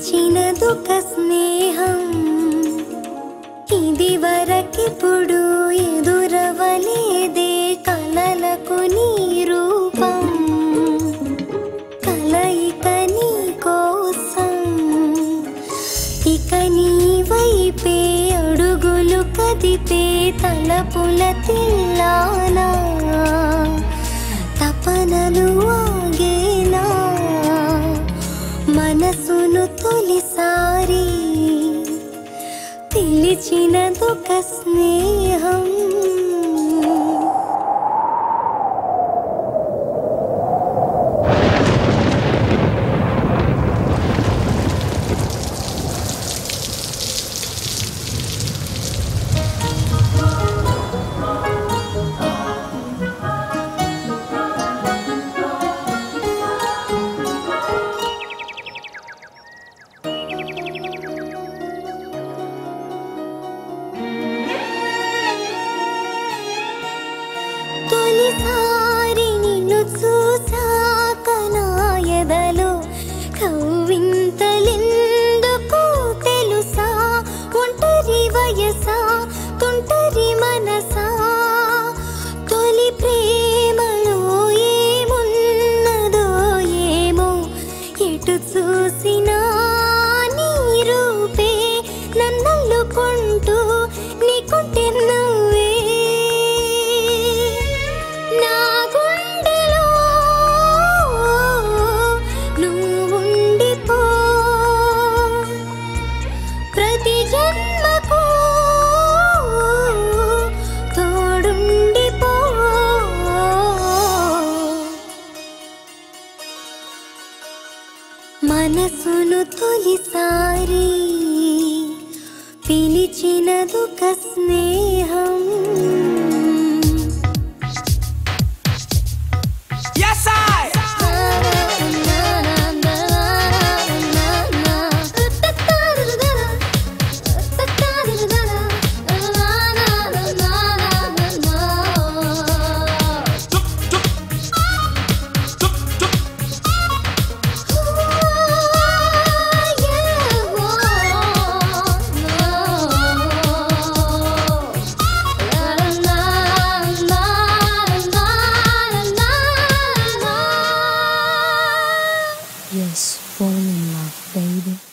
పిలిచినదొక స్నేహం ఇది వరకిప్పుడు ఎదురవలేదే కలలకు నీ రూపం కలయిక నీ కోసం ఇక నీ వైపే అడుగులు కదిపే తలపుల తిల్లానా తపనలు ఆగేనా మనసును తొలిసారి పిలిచినదొక స్నేహం తొలిసారి నిన్ను చూసాక నా ఎదలో కవ్వింతలెందుకు తెలుసా ఒంటరి వయసా తుంటరి మనసా తొలి ప్రేమలో ఏమున్నదో ఏమో ఎటు చూసినా నీ రూపే నన్నల్లుకుంటూ నీకుంటే నువ్వే నా గుండెలో నువ్వుండిపో ప్రతి జన్మకు తోడుండిపో మనసును తొలిసారి పిలిచినదొక స్నేహం Yes, I. Yes, fall in love, baby.